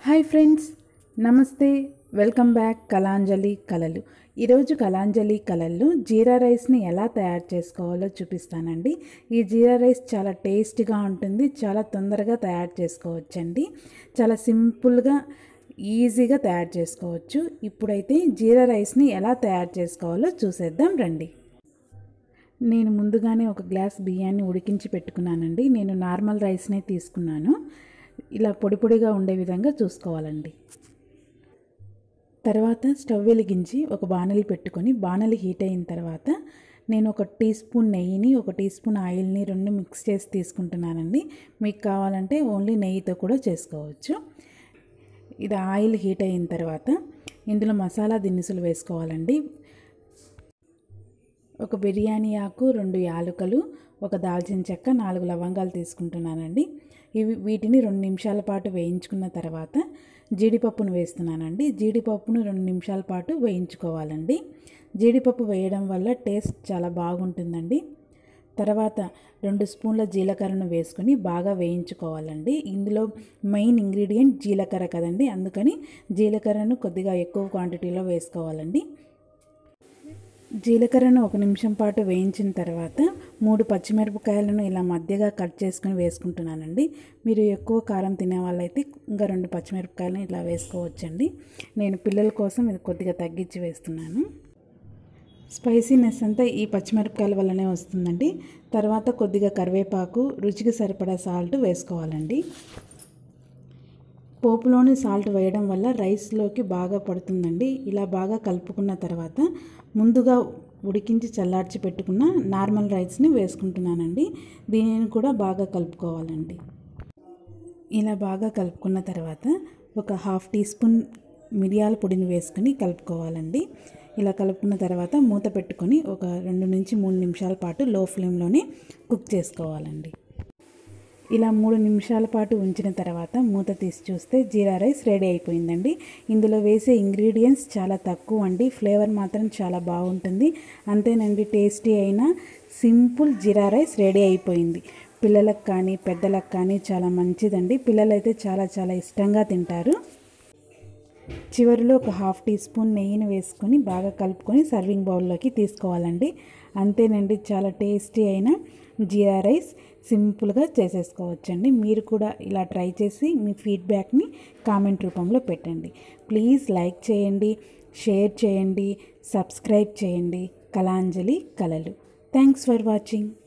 hi friends నమస్తే welcome back Kalanjali కలలు ఈరోజు కలాంజలి కలల్లో జీరా రైస్ని ఎలా తయారు చేసుకోవాలో చూపిస్తానండి ఈ జీరా రైస్ చాలా టేస్ట్గా ఉంటుంది చాలా తొందరగా తయారు చేసుకోవచ్చండి చాలా సింపుల్గా ఈజీగా తయారు చేసుకోవచ్చు ఇప్పుడైతే జీరా రైస్ని ఎలా తయారు చేసుకోవాలో చూసేద్దాం రండి నేను ముందుగానే ఒక గ్లాస్ బియ్యాన్ని ఉడికించి పెట్టుకున్నానండి నేను నార్మల్ రైస్నే తీసుకున్నాను ఇలా పొడి పొడిగా ఉండే విధంగా చూసుకోవాలండి తర్వాత స్టవ్ వెలిగించి ఒక బాణలి పెట్టుకొని బాణలి హీట్ అయిన తర్వాత నేను ఒక టీ స్పూన్ నెయ్యిని ఒక టీ స్పూన్ ఆయిల్ని రెండు మిక్స్ చేసి తీసుకుంటున్నానండి మీకు కావాలంటే ఓన్లీ నెయ్యితో కూడా చేసుకోవచ్చు ఇది ఆయిల్ హీట్ అయిన తర్వాత ఇందులో మసాలా దినుసులు వేసుకోవాలండి ఒక బిర్యానీ ఆకు రెండు యాలకులు ఒక దాల్చిన చెక్క నాలుగు లవంగాలు తీసుకుంటున్నానండి ఇవి వీటిని రెండు నిమిషాల పాటు వేయించుకున్న తర్వాత జీడిపప్పును వేస్తున్నానండి జీడిపప్పును రెండు నిమిషాల పాటు వేయించుకోవాలండి జీడిపప్పు వేయడం వల్ల టేస్ట్ చాలా బాగుంటుందండి తర్వాత రెండు స్పూన్ల జీలకర్రను వేసుకొని బాగా వేయించుకోవాలండి ఇందులో మెయిన్ ఇంగ్రీడియంట్ జీలకర్ర కదండి అందుకని జీలకర్రను కొద్దిగా ఎక్కువ క్వాంటిటీలో వేసుకోవాలండి జీలకర్రను ఒక నిమిషం పాటు వేయించిన తర్వాత మూడు పచ్చిమిరపకాయలను ఇలా మధ్యగా కట్ చేసుకుని వేసుకుంటున్నానండి మీరు ఎక్కువ కారం తినే వాళ్ళైతే ఇంకా రెండు పచ్చిమిరపకాయలను ఇలా వేసుకోవచ్చండి నేను పిల్లల కోసం ఇది కొద్దిగా తగ్గించి వేస్తున్నాను స్పైసీనెస్ అంతా ఈ పచ్చిమిరపకాయల వల్లనే వస్తుందండి తర్వాత కొద్దిగా కరివేపాకు రుచికి సరిపడా సాల్ట్ వేసుకోవాలండి పోపులోని సాల్ట్ వేయడం వల్ల రైస్లోకి బాగా పడుతుందండి ఇలా బాగా కలుపుకున్న తర్వాత ముందుగా ఉడికించి చల్లార్చి పెట్టుకున్న నార్మల్ రైస్ని వేసుకుంటున్నానండి దీనిని కూడా బాగా కలుపుకోవాలండి ఇలా బాగా కలుపుకున్న తర్వాత ఒక హాఫ్ టీ స్పూన్ మిరియాల పొడిని వేసుకొని కలుపుకోవాలండి ఇలా కలుపుకున్న తర్వాత మూత పెట్టుకొని ఒక రెండు నుంచి మూడు నిమిషాల పాటు లో ఫ్లేమ్లోనే కుక్ చేసుకోవాలండి ఇలా మూడు నిమిషాల పాటు ఉంచిన తర్వాత మూత తీసి చూస్తే జీరా రైస్ రెడీ అయిపోయిందండి ఇందులో వేసే ఇంగ్రీడియంట్స్ చాలా తక్కువ అండి ఫ్లేవర్ మాత్రం చాలా బాగుంటుంది అంతేనండి టేస్టీ అయిన సింపుల్ జీరా రైస్ రెడీ అయిపోయింది పిల్లలకు కానీ పెద్దలకు కానీ చాలా మంచిదండి పిల్లలైతే చాలా చాలా ఇష్టంగా తింటారు చివరిలో ఒక హాఫ్ టీ స్పూన్ నెయ్యిని వేసుకొని బాగా కలుపుకొని సర్వింగ్ బౌల్లోకి తీసుకోవాలండి అంతేనండి చాలా టేస్టీ అయిన జీరా రైస్ సింపుల్గా చేసేసుకోవచ్చండి మీరు కూడా ఇలా ట్రై చేసి మీ ఫీడ్బ్యాక్ని కామెంట్ రూపంలో పెట్టండి ప్లీజ్ లైక్ చేయండి షేర్ చేయండి సబ్స్క్రైబ్ చేయండి కళాంజలి కలలు థ్యాంక్స్ ఫర్ వాచింగ్